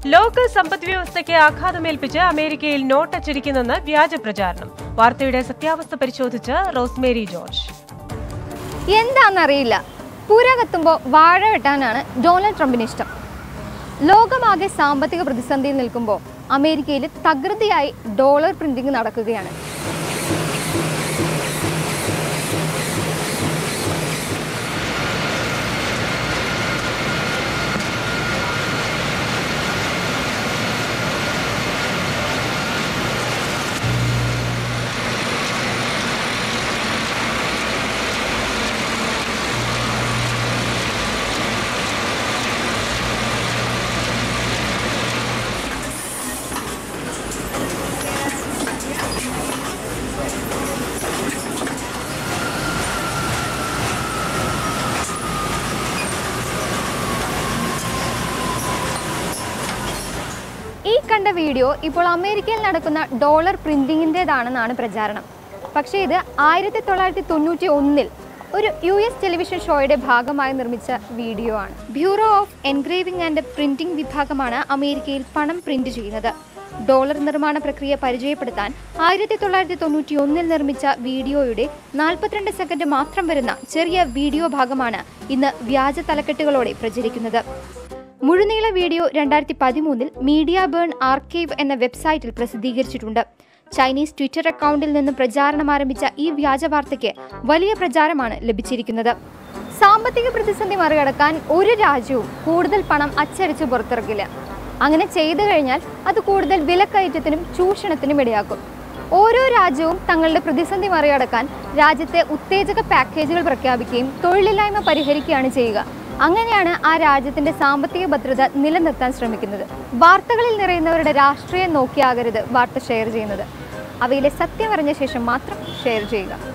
ലോക സമ്പദ് വ്യവസ്ഥയ്ക്ക് ആഘാതമേൽപ്പിച്ച് അമേരിക്കയിൽ നോട്ട് അച്ചടിക്കുന്നെന്ന് വ്യാജ പ്രചാരണം വാർത്തയുടെ സത്യാവസ്ഥ പരിശോധിച്ച് റോസ്മേരി ജോർജ് എന്താണെന്നറിയില്ല പുര കത്തുമ്പോൾ വാഴ വെട്ടാനാണ് ഡൊണാൾഡ് ട്രംപിന് ഇഷ്ടം ലോകമാകെ സാമ്പത്തിക പ്രതിസന്ധിയിൽ നിൽക്കുമ്പോൾ അമേരിക്കയിൽ തകൃതിയായി ഡോളർ പ്രിന്റിംഗ് നടക്കുകയാണ് ഈ കണ്ട വീഡിയോ ഇപ്പോൾ അമേരിക്കയിൽ നടക്കുന്ന ഡോളർ പ്രിന്റിങ്ങിൻ്റെതാണെന്നാണ് പ്രചാരണം പക്ഷേ ഇത് ആയിരത്തി തൊള്ളായിരത്തി തൊണ്ണൂറ്റി ഒന്നിൽ ഒരു യു എസ് ടെലിവിഷൻ ഷോയുടെ ഭാഗമായി നിർമ്മിച്ച വീഡിയോ ആണ് bureau of engraving and printing വിഭാഗമാണ് അമേരിക്കയിൽ പണം പ്രിന്റ് ചെയ്യുന്നത് ഡോളർ നിർമ്മാണ പ്രക്രിയ പരിചയപ്പെടുത്താൻ ആയിരത്തി തൊള്ളായിരത്തി തൊണ്ണൂറ്റി ഒന്നിൽ നിർമ്മിച്ച വീഡിയോയുടെ നാൽപ്പത്തിരണ്ട് സെക്കൻഡ് മാത്രം വരുന്ന ചെറിയ വീഡിയോ ഭാഗമാണ് ഇന്ന് വ്യാജ തലക്കെട്ടുകളോടെ പ്രചരിക്കുന്നത് മുഴുനീള വീഡിയോ രണ്ടായിരത്തി പതിമൂന്നിൽ മീഡിയ ബേൺ ആർക്കൈവ് എന്ന വെബ്സൈറ്റിൽ പ്രസിദ്ധീകരിച്ചിട്ടുണ്ട് ചൈനീസ് ട്വിറ്റർ അക്കൗണ്ടിൽ നിന്ന് പ്രചാരണം ആരംഭിച്ച ഈ വ്യാജ വാർത്തയ്ക്ക് വലിയ പ്രചാരമാണ് ലഭിച്ചിരിക്കുന്നത് സാമ്പത്തിക പ്രതിസന്ധി മറികടക്കാൻ ഒരു രാജ്യവും കൂടുതൽ പണം അച്ചടിച്ച് പുറത്തിറക്കില്ല അങ്ങനെ ചെയ്തു കഴിഞ്ഞാൽ അത് കൂടുതൽ വിലക്കയറ്റത്തിനും ചൂഷണത്തിനും ഇടയാക്കും ഓരോ രാജ്യവും തങ്ങളുടെ പ്രതിസന്ധി മറികടക്കാൻ രാജ്യത്തെ ഉത്തേജക പാക്കേജുകൾ പ്രഖ്യാപിക്കുകയും തൊഴിലില്ലായ്മ പരിഹരിക്കുകയാണ് ചെയ്യുക അങ്ങനെയാണ് ആ രാജ്യത്തിന്റെ സാമ്പത്തിക ഭദ്രത നിലനിർത്താൻ ശ്രമിക്കുന്നത് വാർത്തകളിൽ നിറയുന്നവരുടെ രാഷ്ട്രീയം നോക്കിയാകരുത് വാർത്ത ഷെയർ ചെയ്യുന്നത് അവയിലെ സത്യം അറിഞ്ഞ ശേഷം മാത്രം ഷെയർ ചെയ്യുക